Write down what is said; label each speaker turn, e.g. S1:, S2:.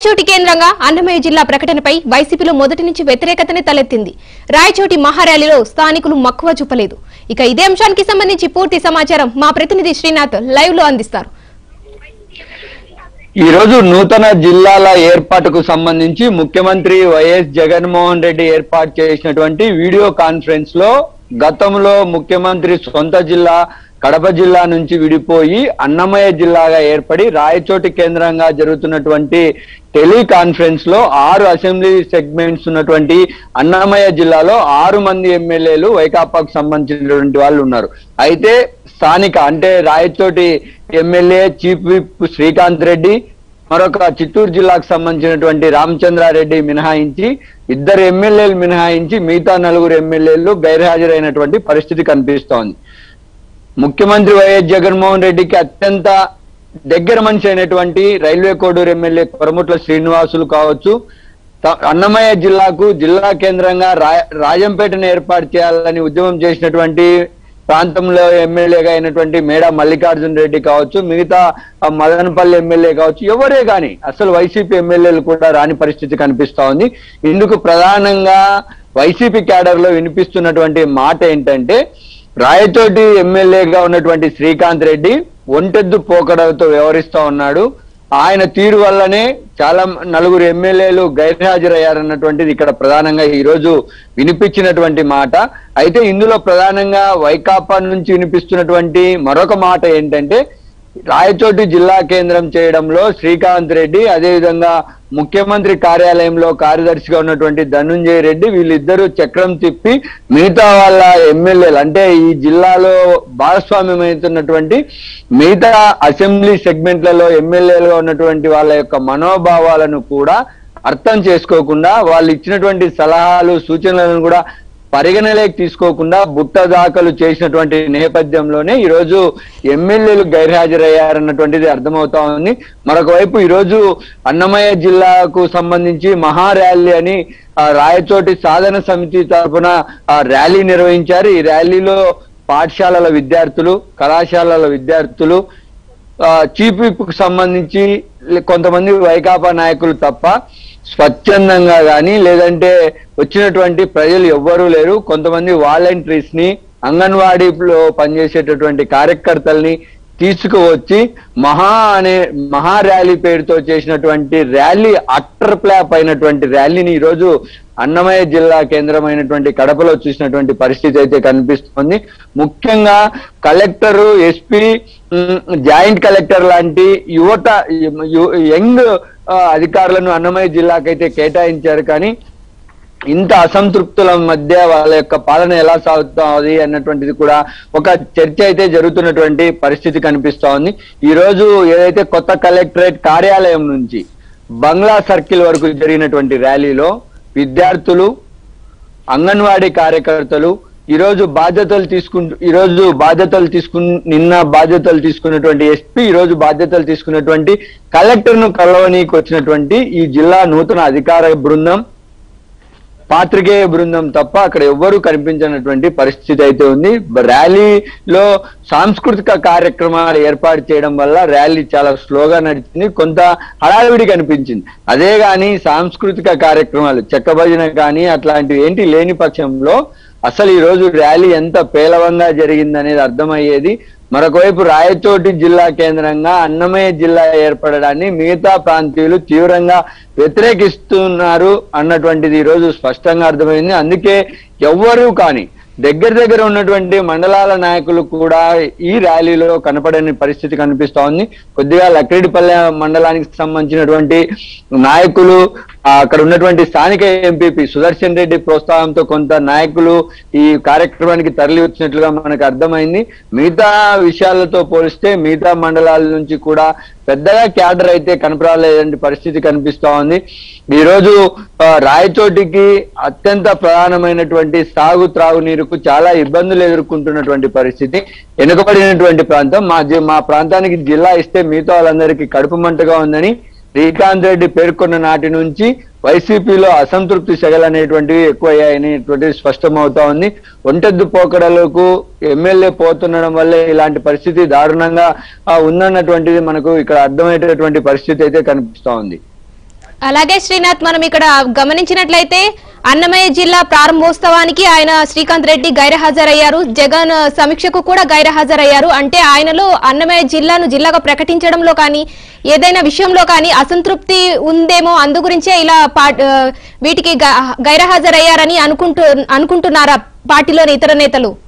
S1: రాయచోటి కేంద్రంగా అన్నమయ్య జిల్లా ప్రకటనపై వైసీపీలో మొదటి నుంచి వ్యతిరేకతనే తలెత్తింది రాయచోటి మహార్యాలీలో స్థానికులు మక్కువ చూపలేదు ఇక ఇదే అంశానికి సంబంధించి పూర్తి సమాచారం మా ప్రతినిధి శ్రీనాథ్ లైవ్ లో అందిస్తారు
S2: ఈ రోజు నూతన జిల్లాల ఏర్పాటుకు సంబంధించి ముఖ్యమంత్రి వైఎస్ జగన్మోహన్ రెడ్డి ఏర్పాటు చేసినటువంటి వీడియో కాన్ఫరెన్స్ లో గతంలో ముఖ్యమంత్రి సొంత జిల్లా కడప జిల్లా నుంచి విడిపోయి అన్నమయ్య జిల్లాగా ఏర్పడి రాయచోటి కేంద్రంగా జరుగుతున్నటువంటి టెలికాన్ఫరెన్స్ లో ఆరు అసెంబ్లీ సెగ్మెంట్స్ ఉన్నటువంటి అన్నమయ్య జిల్లాలో ఆరు మంది ఎమ్మెల్యేలు వైకాపాకు సంబంధించినటువంటి వాళ్ళు ఉన్నారు అయితే స్థానిక అంటే Rayachoti MLA chief whip Srikanth Reddy మరొక చిత్తూరు జిల్లాకు సంబంధించినటువంటి రామచంద్రారెడ్డి మినహాయించి ఇద్దరు ఎమ్మెల్యేలు మినహాయించి మిగతా నలుగురు ఎమ్మెల్యేలు గైర్హాజరైనటువంటి పరిస్థితి కనిపిస్తోంది ముఖ్యమంత్రి వైఎస్ జగన్మోహన్ రెడ్డికి అత్యంత దగ్గర మనిషి అయినటువంటి రైల్వే కోడూరు ఎమ్మెల్యే కొరముట్ల శ్రీనివాసులు కావచ్చు త- అన్నమయ్య జిల్లాకు జిల్లా కేంద్రంగా రా- రాజంపేటను ఏర్పాటు చేయాలని ఉద్యమం చేసినటువంటి ప్రాంతంలో ఎమ్మెల్యేగా అయినటువంటి మేడ మల్లికార్జున రెడ్డి కావచ్చు మిగతా ఆ, మదనపల్లి ఎమ్మెల్యే కావచ్చు ఎవరే కానీ అసలు వైసీపీ ఎమ్మెల్యేలు కూడా రాని పరిస్థితి కనిపిస్తా ఉంది ఇందుకు ప్రధానంగా వైసీపీ క్యాడర్ లో వినిపిస్తున్నటువంటి మాట ఏంటంటే రాయచోటి ఎమ్మెల్యేగా ఉన్నటువంటి శ్రీకాంత్ రెడ్డి ఒంటెద్దు పోకడలతో వ్యవహరిస్తా ఉన్నాడు ఆయన తీరు వల్లనే చాలా మ- నలుగురు ఎమ్మెల్యేలు గైర్హాజరయ్యారన్నటువంటిది ఇక్కడ ప్రధానంగా ఈ రోజు వినిపించినటువంటి మాట అయితే ఇందులో ప్రధానంగా వైకాపా నుంచి వినిపిస్తున్నటువంటి మరొక మాట ఏంటంటే రాయచోటి జిల్లా కేంద్రం చేయడంలో శ్రీకాంత్ రెడ్డి అదేవిధంగా ముఖ్యమంత్రి కార్యాలయంలో కార్యదర్శిగా ఉన్నటువంటి ధనుంజయ రెడ్డి వీళ్ళిద్దరూ చక్రం తిప్పి మిగతా వాళ్ళ ఎమ్మెల్యేలు అంటే ఈ జిల్లాలో భాగస్వామ్యం అవుతున్నటువంటి మిగతా అసెంబ్లీ సెగ్మెంట్లలో ఎమ్మెల్యేలుగా ఉన్నటువంటి వాళ్ళ యొక్క మనోభావాలను కూడా అర్థం చేసుకోకుండా వాళ్ళు ఇచ్చినటువంటి సలహాలు సూచనలను కూడా పరిగణలోకి తీసుకోకుండా బుట్ట దాఖలు చేసినటువంటి నేపథ్యంలోనే ఈ రోజు ఎమ్మెల్యేలు గైర్హాజరయ్యారన్నటువంటిది అర్థమవుతా ఉంది మరొక వైపు ఈ రోజు అన్నమయ్య జిల్లాకు సంబంధించి మహా ర్యాలీ అని ఆ, రాయచోటి సాధన సమితి తరఫున ఆ, ర్యాలీ నిర్వహించారు ఈ ర్యాలీలో పాఠశాలల విద్యార్థులు కళాశాలల విద్యార్థులు ఆ, చీఫ్ విప్ కు సంబంధించి లే- కొంతమంది వైకాపా నాయకులు తప్ప స్వచ్ఛందంగా కానీ లేదంటే వచ్చినటువంటి ప్రజలు ఎవ్వరూ లేరు కొంతమంది వాలంటీర్స్ ని అంగన్వాడీలో పనిచేసేటటువంటి కార్యకర్తల్ని తీసుకువచ్చి మహా అనే మహా ర్యాలీ పేరుతో చేసినటువంటి ర్యాలీ అట్టర్ ప్లాప్ అయినటువంటి ర్యాలీని ఈ రోజు అన్నమయ్య జిల్లా కేంద్రమైనటువంటి కడపలో చూసినటువంటి పరిస్థితి అయితే కనిపిస్తుంది ముఖ్యంగా కలెక్టర్ ఎస్పీ జాయింట్ కలెక్టర్ లాంటి యువత యు- యంగ్ ఆ, అధికారులను అన్నమయ్య జిల్లాకైతే కేటాయించారు కానీ ఇంత అసంతృప్తుల మధ్య వాళ్ళ యొక్క పాలన ఎలా సాగుతుంది అన్నటువంటిది కూడా ఒక చర్చ అయితే జరుగుతున్నటువంటి పరిస్థితి కనిపిస్తా ఉంది ఈ రోజు ఏదైతే కొత్త కలెక్టరేట్ కార్యాలయం నుంచి బంగ్లా సర్కిల్ వరకు జరిగినటువంటి ర్యాలీలో విద్యార్థులు అంగన్వాడీ కార్యకర్తలు ఈ రోజు బాధ్యతలు తీసుకుంటూ ఈ రోజు బాధ్యతలు తీసుకు నిన్న బాధ్యతలు తీసుకున్నటువంటి ఎస్పీ ఈ రోజు బాధ్యతలు తీసుకున్నటువంటి కలెక్టర్ ను కలవనీకి వచ్చినటువంటి ఈ జిల్లా నూతన అధికార బృందం పాత్రికేయ బృందం తప్ప అక్కడ ఎవ్వరూ కనిపించినటువంటి పరిస్థితి అయితే ఉంది బ- ర్యాలీలో సాంస్కృతిక కార్యక్రమాలు ఏర్పాటు చేయడం వల్ల ర్యాలీ చాలా స్లోగా నడిచింది కొంత హడావిడి కనిపించింది అదే గాని సాంస్కృతిక కార్యక్రమాలు చెక్క భజన కానీ అట్లాంటివి ఏంటి లేని పక్షంలో అసలు ఈ రోజు ర్యాలీ ఎంత పేలవంగా జరిగిందనేది అర్థమయ్యేది మరొకవైపు రాయచోటి జిల్లా కేంద్రంగా అన్నమయ్య జిల్లా ఏర్పడడాన్ని మిగతా ప్రాంతీయులు తీవ్రంగా వ్యతిరేకిస్తున్నారు అన్నటువంటిది ఈ రోజు స్పష్టంగా అర్థమైంది అందుకే ఎవ్వరూ కానీ దగ్గర దగ్గర ఉన్నటువంటి మండలాల నాయకులు కూడా ఈ ర్యాలీలో కనపడని పరిస్థితి కనిపిస్తా ఉంది కొద్దిగా లక్కిడిపల్లె మండలానికి సంబంధించినటువంటి నాయకులు ఆ, అక్కడ ఉన్నటువంటి స్థానిక ఎంపీపీ సుదర్శన్ రెడ్డి ప్రోత్సాహంతో కొంత నాయకులు ఈ కార్యక్రమానికి తరలి వచ్చినట్లుగా మనకు అర్థమైంది మిగతా విషయాలతో పోలిస్తే మిగతా మండలాల నుంచి కూడా పెద్దగా క్యాడర్ అయితే కనపరాలేదంటే పరిస్థితి కనిపిస్తా ఉంది ఈ రోజు ఆ, రాయచోటికి అత్యంత ప్రధానమైనటువంటి సాగు త్రాగునీరుకు చాలా ఇబ్బందులు ఎదుర్కొంటున్నటువంటి పరిస్థితి వెనుకబడినటువంటి ప్రాంతం మా జి- మా ప్రాంతానికి జిల్లా ఇస్తే మిగతా వాళ్ళందరికీ కడుపు మంటగా ఉందని శ్రీకాంత్ రెడ్డి పేర్కొన్న నాటి నుంచి వైసీపీలో అసంతృప్తి సెగలు అనేటువంటివి ఎక్కువయ్యాయనేటువంటిది స్పష్టమవుతా ఉంది ఒంటెద్దు పోకడలకు ఎమ్మెల్యే పోతుండడం వల్లే ఇలాంటి పరిస్థితి దారుణంగా ఆ, ఉందన్నటువంటిది మనకు ఇక్కడ అర్థమయ్యేటటువంటి పరిస్థితి అయితే కనిపిస్తా ఉంది
S1: అలాగే శ్రీనాథ్ మనం ఇక్కడ గమనించినట్లయితే అన్నమయ్య జిల్లా ప్రారంభోత్సవానికి ఆయన శ్రీకాంత్ రెడ్డి గైరహాజరయ్యారు జగన్ సమీక్షకు కూడా గైరహాజరయ్యారు అంటే ఆయనలో అన్నమయ్య జిల్లాను జిల్లాగా ప్రకటించడంలో కానీ ఏదైనా విషయంలో కానీ అసంతృప్తి ఉందేమో అందు గురించే ఇలా పా- ఆ, వీటికి గ- గైరహాజరయ్యారని అనుకుంటూ అనుకుంటున్నారా పార్టీలోని ఇతర నేతలు